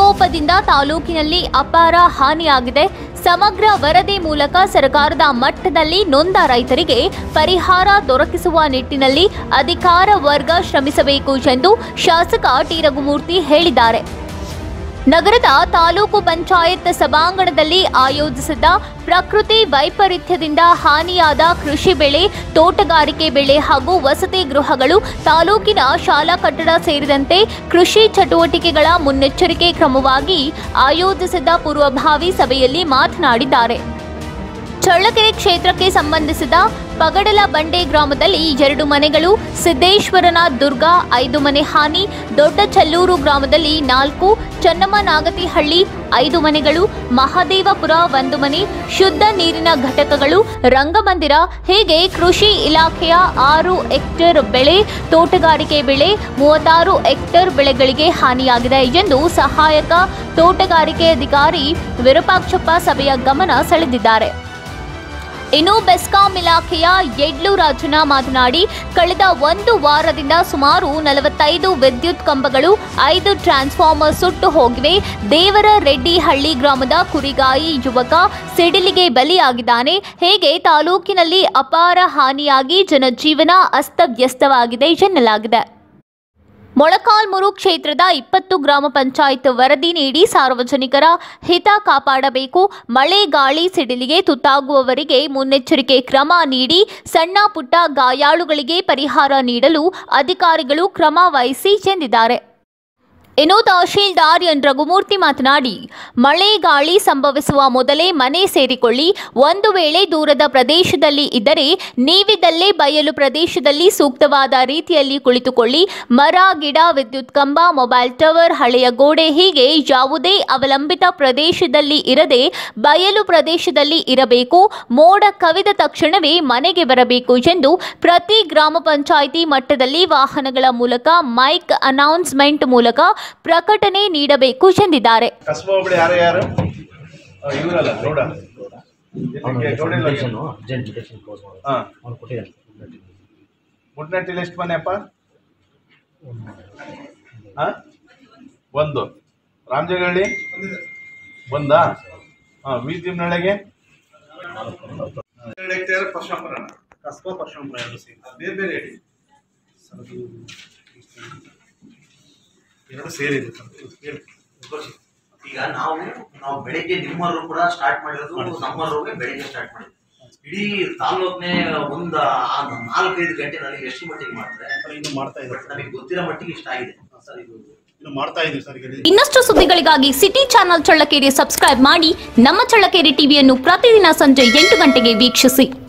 ವಿಕೋಪದಿಂದ ತಾಲೂಕಿನಲ್ಲಿ ಅಪಾರ ಹಾನಿಯಾಗಿದೆ ಸಮಗ್ರ ವರದಿ ಮೂಲಕ ಸರ್ಕಾರದ ಮಟ್ಟದಲ್ಲಿ ನೊಂದ ರೈತರಿಗೆ ಪರಿಹಾರ ದೊರಕಿಸುವ ನಿಟ್ಟಿನಲ್ಲಿ ಅಧಿಕಾರ ವರ್ಗ ಶ್ರಮಿಸಬೇಕು ಎಂದು ಶಾಸಕ ಟಿ ರಘುಮೂರ್ತಿ ಹೇಳಿದ್ದಾರೆ ನಗರದ ತಾಲೂಕು ಪಂಚಾಯತ್ ಸಭಾಂಗಣದಲ್ಲಿ ಆಯೋಜಿಸಿದ್ದ ಪ್ರಕೃತಿ ವೈಪರೀತ್ಯದಿಂದ ಹಾನಿಯಾದ ಕೃಷಿ ಬೆಳೆ ತೋಟಗಾರಿಕೆ ಬೆಳೆ ಹಾಗೂ ವಸತಿ ಗೃಹಗಳು ತಾಲೂಕಿನ ಶಾಲಾ ಕಟ್ಟಡ ಸೇರಿದಂತೆ ಕೃಷಿ ಚಟುವಟಿಕೆಗಳ ಮುನ್ನೆಚ್ಚರಿಕೆ ಕ್ರಮವಾಗಿ ಆಯೋಜಿಸಿದ್ದ ಪೂರ್ವಭಾವಿ ಸಭೆಯಲ್ಲಿ ಮಾತನಾಡಿದ್ದಾರೆ ಚಳ್ಳಕೆರೆ ಕ್ಷೇತ್ರಕ್ಕೆ ಸಂಬಂಧಿಸಿದ ಪಗಡಲ ಬಂಡೆ ಗ್ರಾಮದಲ್ಲಿ ಎರಡು ಮನೆಗಳು ಸಿದ್ದೇಶ್ವರನ ದುರ್ಗ ಐದು ಮನೆ ಹಾನಿ ದೊಡ್ಡ ಚಲ್ಲೂರು ಗ್ರಾಮದಲ್ಲಿ ನಾಲ್ಕು ಚನ್ನಮ್ಮನಾಗತಿಹಳ್ಳಿ ಐದು ಮನೆಗಳು ಮಹಾದೇವಪುರ ಒಂದು ಮನೆ ಶುದ್ಧ ನೀರಿನ ಘಟಕಗಳು ರಂಗಮಂದಿರ ಹೀಗೆ ಕೃಷಿ ಇಲಾಖೆಯ ಆರು ಹೆಕ್ಟೇರ್ ಬೆಳೆ ತೋಟಗಾರಿಕೆ ಬೆಳೆ ಮೂವತ್ತಾರು ಹೆಕ್ಟೇರ್ ಬೆಳೆಗಳಿಗೆ ಹಾನಿಯಾಗಿದೆ ಎಂದು ಸಹಾಯಕ ತೋಟಗಾರಿಕೆ ಅಧಿಕಾರಿ ವಿರೂಪಾಕ್ಷಪ್ಪ ಸಭೆಯ ಗಮನ ಸೆಳೆದಿದ್ದಾರೆ ಇನ್ನು ಬೆಸ್ಕಾಂ ಇಲಾಖೆಯ ಯಡ್ಲು ರಾಜನ ಮಾತನಾಡಿ ಕಳೆದ ಒಂದು ವಾರದಿಂದ ಸುಮಾರು ನಲವತ್ತೈದು ವಿದ್ಯುತ್ ಕಂಬಗಳು ಐದು ಟ್ರಾನ್ಸ್ಫಾರ್ಮರ್ ಸುಟ್ಟು ಹೋಗಿವೆ ದೇವರ ರೆಡ್ಡಿಹಳ್ಳಿ ಗ್ರಾಮದ ಕುರಿಗಾಯಿ ಯುವಕ ಸಿಡಿಲಿಗೆ ಬಲಿಯಾಗಿದ್ದಾನೆ ಹೇಗೆ ತಾಲೂಕಿನಲ್ಲಿ ಅಪಾರ ಹಾನಿಯಾಗಿ ಜನಜೀವನ ಅಸ್ತವ್ಯಸ್ತವಾಗಿದೆ ಎನ್ನಲಾಗಿದೆ ಮೊಳಕಾಲ್ಮುರು ಕ್ಷೇತ್ರದ ಇಪ್ಪತ್ತು ಗ್ರಾಮ ಪಂಚಾಯತ್ ವರದಿ ನೀಡಿ ಸಾರ್ವಜನಿಕರ ಹಿತ ಕಾಪಾಡಬೇಕು ಮಳೆ ಗಾಳಿ ಸಿಡಿಲಿಗೆ ತುತ್ತಾಗುವವರಿಗೆ ಮುನ್ನೆಚ್ಚರಿಕೆ ಕ್ರಮ ನೀಡಿ ಸಣ್ಣ ಪುಟ್ಟ ಗಾಯಾಳುಗಳಿಗೆ ಪರಿಹಾರ ನೀಡಲು ಅಧಿಕಾರಿಗಳು ಕ್ರಮ ವಹಿಸಿ ಎಂದಿದ್ದಾರೆ ಇನ್ನು ತಹಶೀಲ್ದಾರ್ ಎನ್ ರಘುಮೂರ್ತಿ ಮಾತನಾಡಿ ಮಳೆ ಗಾಳಿ ಸಂಭವಿಸುವ ಮೊದಲೇ ಮನೆ ಸೇರಿಕೊಳ್ಳಿ ಒಂದು ವೇಳೆ ದೂರದ ಪ್ರದೇಶದಲ್ಲಿ ಇದ್ದರೆ ನೀವಿದ್ದಲ್ಲೇ ಬಯಲು ಪ್ರದೇಶದಲ್ಲಿ ಸೂಕ್ತವಾದ ರೀತಿಯಲ್ಲಿ ಕುಳಿತುಕೊಳ್ಳಿ ಮರ ಗಿಡ ವಿದ್ಯುತ್ ಕಂಬ ಮೊಬೈಲ್ ಟವರ್ ಹಳೆಯ ಗೋಡೆ ಹೀಗೆ ಯಾವುದೇ ಅವಲಂಬಿತ ಪ್ರದೇಶದಲ್ಲಿ ಇರದೆ ಬಯಲು ಪ್ರದೇಶದಲ್ಲಿ ಇರಬೇಕು ಮೋಡ ಕವಿದ ತಕ್ಷಣವೇ ಮನೆಗೆ ಬರಬೇಕು ಎಂದು ಪ್ರತಿ ಗ್ರಾಮ ಪಂಚಾಯಿತಿ ಮಟ್ಟದಲ್ಲಿ ವಾಹನಗಳ ಮೂಲಕ ಮೈಕ್ ಅನೌನ್ಸ್ಮೆಂಟ್ ಮೂಲಕ ಪ್ರಕಟಣೆ ನೀಡಬೇಕು ಎಂದಿದ್ದಾರೆ ಕಸ್ಬಾ ಹೋಬಳಿ ಯಾರು ಯಾರು ಆ, ಇವರಲ್ಲ ಗೌಡ ಇದಕ್ಕೆ ಗೌಡ ಇಲ್ಲ. ಅರ್ಜೆಂಟ್ ಡಿಟೆಕ್ಷನ್ ಕ್ಲೋಸ್ ಮಾಡೋದು ಹಾ ಅವ್ನು ಕೊಟ್ಟಿದ್ದಾನೆ ಮುಟ್ನಟ್ಟಿಲಿ ಎಷ್ಟು ಮನೆಯಪ್ಪ ಹಾ ಒಂದು ರಾಮಜಗಳ್ಳಿ ಒಂದಾ ಹಾ ವೀದಿಮ್ನೊಳಗೆ ಎರಡು ಹೆಕ್ಟೇರ್ ಪರಶುರಾಮಪುರ ಕಸ್ಬಾ ಪರಶುರಾಮಪುರ ಎರಡು ಸೇರಿ ಬೇರೆ ಬೇರೆ ಹೇಳಿ ಸರ್ ಅದು ಎರಡು ಸೇರಿದೆ ಸರ್ ಹೇಳಿ. ಈಗ ನಾವು ನಾವು ಬೆಳಿಗ್ಗೆ ನಿಮ್ಮರು ಕೂಡ ಸ್ಟಾರ್ಟ್ ಮಾಡಿರೋದು ನಮ್ಮವ್ರಿಗೆ ಬೆಳಿಗ್ಗೆ ಸ್ಟಾರ್ಟ್ ಮಾಡಿದ್ವಿ ಇಡೀ ತಾಲೂಕ್ನೇ ಒಂದ್ ಆ ನಾಲ್ಕೈದು ಗಂಟೆ ನನಗೆ ಎಷ್ಟು ಮಟ್ಟಿಗೆ ಮಾಡ್ತಾರೆ ಸರ್ ಇನ್ನು ಮಾಡ್ತಾ ಇದೆ ಬಟ್ ನನಗೆ ಗೊತ್ತಿರೋ ಮಟ್ಟಿಗೆ ಇಷ್ಟ ಆಗಿದೆ ಸರ್ ಇದು ಇನ್ನು ಮಾಡ್ತಾ ಇದೀವಿ ಸರ್ ಈಗ ಇನ್ನಷ್ಟು ಸುದ್ದಿಗಳಿಗಾಗಿ ಸಿಟಿ ಚಾನಲ್ ಚಳ್ಳಕೆರೆ ಸಬ್ಸ್ಕ್ರೈಬ್ ಮಾಡಿ ನಮ್ಮ ಚಳ್ಳಕೆರೆ ಟಿವಿಯನ್ನು ಪ್ರತಿದಿನ ಸಂಜೆ ಎಂಟು ಗಂಟೆಗೆ ವೀಕ್ಷಿಸಿ